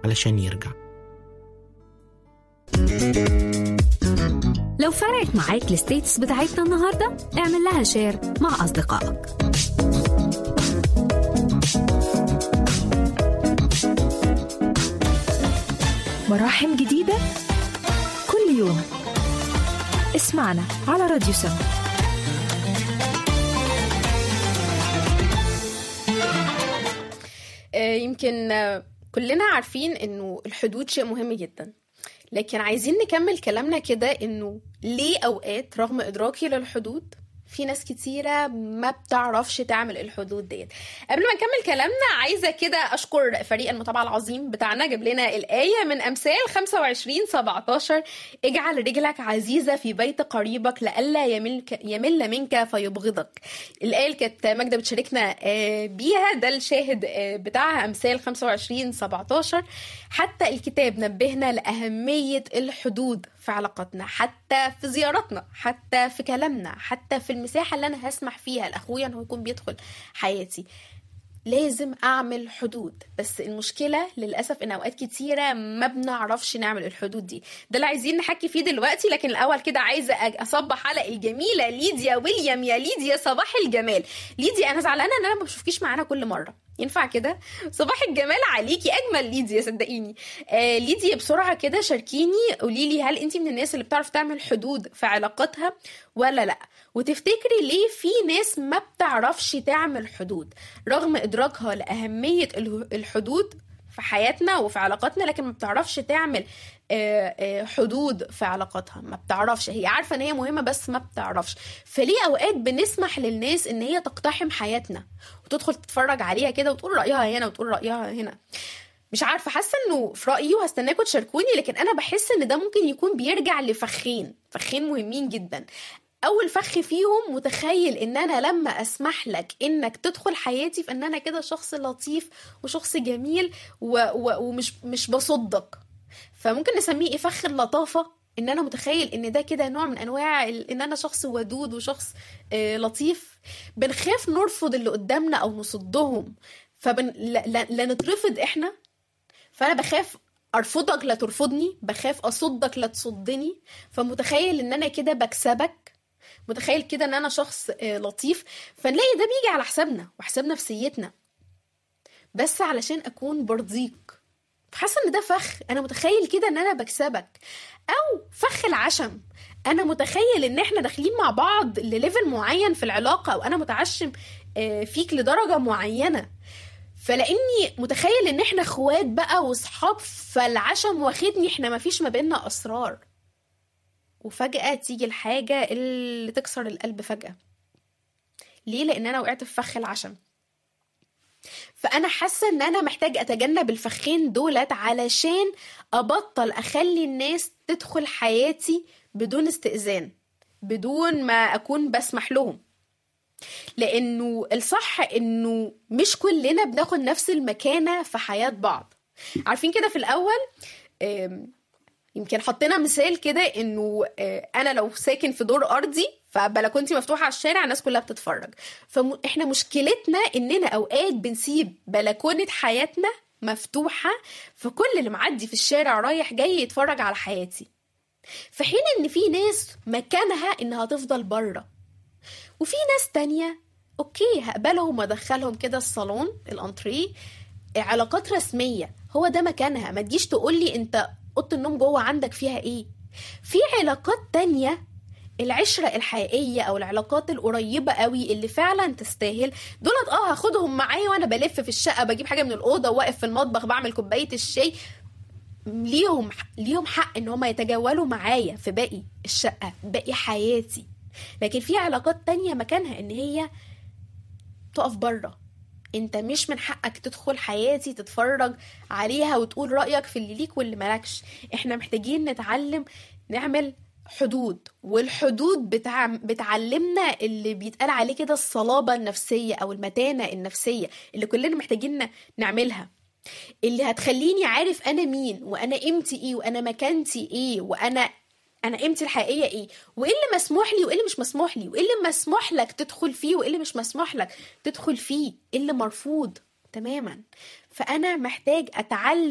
علشان يرجع لو فرقت معاك الستيتس بتاعتنا النهارده اعمل لها شير مع أصدقائك مراحم جديدة كل يوم اسمعنا على راديو سم آه، يمكن آه، كلنا عارفين انه الحدود شيء مهم جدا لكن عايزين نكمل كلامنا كده انه ليه اوقات رغم ادراكي للحدود في ناس كتيرة ما بتعرفش تعمل الحدود ديت قبل ما نكمل كلامنا عايزة كده أشكر فريق المتابعة العظيم بتاعنا جاب لنا الآية من أمثال 25 17 اجعل رجلك عزيزة في بيت قريبك لئلا يملك يمل منك فيبغضك الآية اللي كانت ماجدة بتشاركنا آه، بيها ده الشاهد آه، بتاعها أمثال 25 17 حتى الكتاب نبهنا لأهمية الحدود في علاقاتنا حتى في زياراتنا حتى في كلامنا حتى في المساحة اللي أنا هسمح فيها لأخويا إنه يكون بيدخل حياتي لازم اعمل حدود بس المشكله للاسف ان اوقات كتيره ما بنعرفش نعمل الحدود دي ده اللي عايزين نحكي فيه دلوقتي لكن الاول كده عايزه أج- اصبح على الجميله ليديا ويليام يا ليديا صباح الجمال ليديا انا زعلانه ان انا ما بشوفكيش معانا كل مره ينفع كده صباح الجمال عليكي اجمل ليديا صدقيني آه ليديا بسرعه كده شاركيني قولي لي هل انت من الناس اللي بتعرف تعمل حدود في علاقاتها ولا لا وتفتكري ليه في ناس ما بتعرفش تعمل حدود رغم ادراكها لاهميه اله- الحدود في حياتنا وفي علاقاتنا لكن ما بتعرفش تعمل آه، آه، حدود في علاقاتها ما بتعرفش هي عارفه ان هي مهمه بس ما بتعرفش فليه اوقات بنسمح للناس ان هي تقتحم حياتنا وتدخل تتفرج عليها كده وتقول رايها هنا وتقول رايها هنا مش عارفه حاسه انه في رايي وهستناكم تشاركوني لكن انا بحس ان ده ممكن يكون بيرجع لفخين فخين مهمين جدا اول فخ فيهم متخيل ان انا لما اسمح لك انك تدخل حياتي فان انا كده شخص لطيف وشخص جميل و... و... ومش مش بصدق فممكن نسميه ايه فخ اللطافه ان انا متخيل ان ده كده نوع من انواع ال- ان انا شخص ودود وشخص آه لطيف بنخاف نرفض اللي قدامنا او نصدهم فبن لا, لا, لا نترفض احنا فانا بخاف ارفضك لا ترفضني بخاف اصدك لا تصدني فمتخيل ان انا كده بكسبك متخيل كده ان انا شخص آه، لطيف فنلاقي ده بيجي على حسابنا وحساب نفسيتنا بس علشان اكون برضيك فحاسه ان ده فخ انا متخيل كده ان انا بكسبك او فخ العشم انا متخيل ان احنا داخلين مع بعض لليفل معين في العلاقه او انا متعشم آه، فيك لدرجه معينه فلاني متخيل ان احنا اخوات بقى واصحاب فالعشم واخدني احنا ما فيش ما بيننا اسرار وفجأة تيجي الحاجة اللي تكسر القلب فجأة ليه؟ لأن أنا وقعت في فخ العشم فأنا حاسة إن أنا محتاج أتجنب الفخين دولت علشان أبطل أخلي الناس تدخل حياتي بدون استئذان بدون ما أكون بسمح لهم لأنه الصح إنه مش كلنا بناخد نفس المكانة في حياة بعض عارفين كده في الأول آم، يمكن حطينا مثال كده انه آه، انا لو ساكن في دور ارضي فبلكونتي مفتوحه على الشارع الناس كلها بتتفرج فاحنا مشكلتنا اننا اوقات بنسيب بلكونه حياتنا مفتوحه فكل اللي معدي في الشارع رايح جاي يتفرج على حياتي في حين ان في ناس مكانها انها تفضل بره وفي ناس تانية اوكي هقبلهم وادخلهم كده الصالون الانتريه علاقات رسمية هو ده مكانها ما تجيش تقولي انت اوضه النوم جوه عندك فيها ايه في علاقات تانية العشرة الحقيقية أو العلاقات القريبة قوي اللي فعلا تستاهل دولت اه هاخدهم معايا وأنا بلف في الشقة بجيب حاجة من الأوضة واقف في المطبخ بعمل كوباية الشاي ليهم ليهم حق ان هم يتجولوا معايا في باقي الشقة باقي حياتي لكن في علاقات تانية مكانها ان هي تقف بره انت مش من حقك تدخل حياتي تتفرج عليها وتقول رأيك في اللي ليك واللي مالكش احنا محتاجين نتعلم نعمل حدود والحدود بتاع بتعلمنا اللي بيتقال عليه كده الصلابة النفسية أو المتانة النفسية اللي كلنا محتاجين نعملها اللي هتخليني عارف أنا مين وأنا قيمتي إيه وأنا مكانتي إيه وأنا انا قيمتي الحقيقيه ايه وايه اللي مسموح لي وايه اللي مش مسموح لي وايه اللي مسموح لك تدخل فيه وايه اللي مش مسموح لك تدخل فيه ايه اللي مرفوض تماما فانا محتاج اتعلم